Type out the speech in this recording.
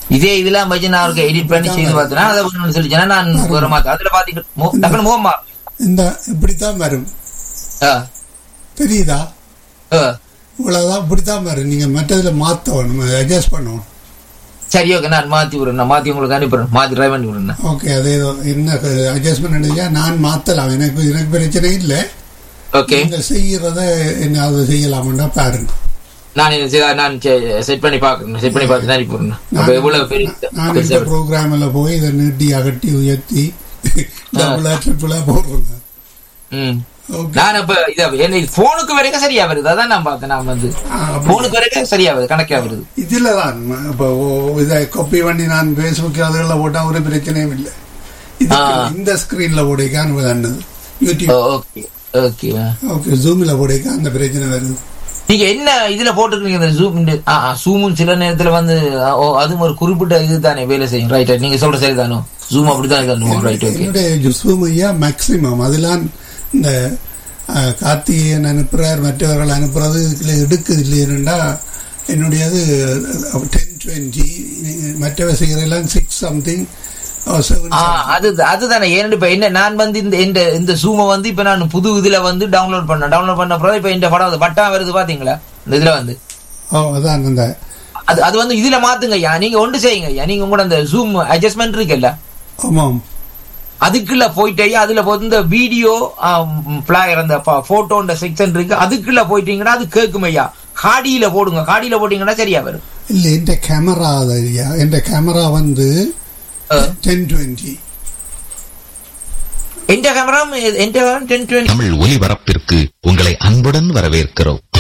இதே இதெல்லாம் வச்சு நான் அவருக்கு எடிட் பண்ணி செய்து பார்த்தேன்னா அதை வேணும்னு சொல்லிச்சேன்னா நான் வேற மாத்த அதுல பாத்தீங்க டக்குனு முகம் மாறும் இந்த இப்படித்தான் வரும் ஆ, தெரியுதா ஆ. இவ்வளவுதான் இப்படித்தான் வரும் நீங்க மற்றதுல மாத்தணும் அட்ஜஸ்ட் பண்ணணும் சரி ஓகே நான் மாத்தி விடுறேன் நான் மாத்தி உங்களுக்கு அனுப்பிடுறேன் மாத்தி ட்ரை பண்ணி விடுறேன் ஓகே அதே தான். என்ன அட்ஜஸ்ட்மெண்ட் நினைச்சா நான் மாத்தலாம் எனக்கு எனக்கு பிரச்சனை இல்லை ஓகே நீங்க செய்யறத என்ன அதை செய்யலாம்னா பாருங்க நான் இதை செ- நான் செட் பண்ணி பாக்குறேன் செட் பண்ணி பார்த்து தான் அனுப்பிடுறேன் அப்ப எவ்வளவு பெரிய நான் இந்த பெருசா- ப்ரோக்ராம்ல போய் இதை நீட்டி அகட்டி உயர்த்தி டபுளா ட்ரிபிளா போடுறேங்க ம் ஓகே நான் இப்ப இத என்ன போனுக்கு வரைக்கும் சரியா வருது அதான் நான் பார்த்தேன் நான் வந்து போனுக்கு வரைக்கும் சரியா வருது கணக்கா வருது இதுல தான் இப்போ இதை காப்பி பண்ணி நான் ஃபேஸ்புக் அதுகளில் போட்டா ஒரு பிரச்சனையும் இல்லை இது ஆ. இந்த ஸ்கிரீன்ல போடைக்கா அனுப்புதாண்டது ஓ, யூடியூப் ஓகே ஓகே ஓகே ஜூமில் போடைக்கா அந்த பிரச்சனை வருது நீங்க என்ன இதுல போட்டுருக்கீங்க இந்த ஜூம் ஜூமும் சில நேரத்துல வந்து ஆ, ஓ, அதுவும் ஒரு குறிப்பிட்ட இதுதானே வேலை செய்யும் ரைட் நீங்க சொல்ற சரிதானோ ஜூம் அப்படிதான் இருக்கணும் ரைட் ஓகே என்னுடைய ஜூம் ஐயா மேக்சிமம் அதெல்லாம் இந்த அஹ், கார்த்திகேயன் அனுப்புறார் மற்றவர்கள் அனுப்புறது இதுல எடுக்குது இல்லையா என்னுடையது டென் டுவெண்ட்டி மற்றவை செய்கிறதெல்லாம் சிக்ஸ் சம்திங் செவன் ஆ, அது அதுதானே ஏன்னு இப்ப என்ன நான் வந்து இந்த இந்த இந்த ஜூமை வந்து இப்ப நான் புது இதுல வந்து டவுன்லோட் பண்ணேன் டவுன்லோட் பண்ண அப்புறம் இப்ப இந்த படம் வந்து வட்டா வருது பாத்தீங்களா இந்த இதுல வந்து ஓ அதான் அந்த அது அது வந்து இதுல மாத்துங்க ஐயா நீங்க ஒன்று செய்யுங்க ஐயா நீங்க கூட அந்த ஜூம் அட்ஜஸ்ட்மெண்ட் இருக்குல்ல ஆமாம் அதுக்குள்ள போயிட்டே அதுல போய் இந்த வீடியோ பிளாயர் அந்த போட்டோன்ற செக்ஷன் இருக்கு அதுக்குள்ள போயிட்டீங்கன்னா அது கேட்கும் ஐயா காடியில போடுங்க காடியில போட்டீங்கன்னா சரியா வரும் இல்லை என் கேமரா ஐயா என் கேமரா வந்து ஆ. டென் டுவெண்ட்டி எந்த கேமரா எந்த டென் டுவெண்ட்டி தமிழ் ஒலிபரப்பிற்கு உங்களை அன்புடன் வரவேற்கிறோம்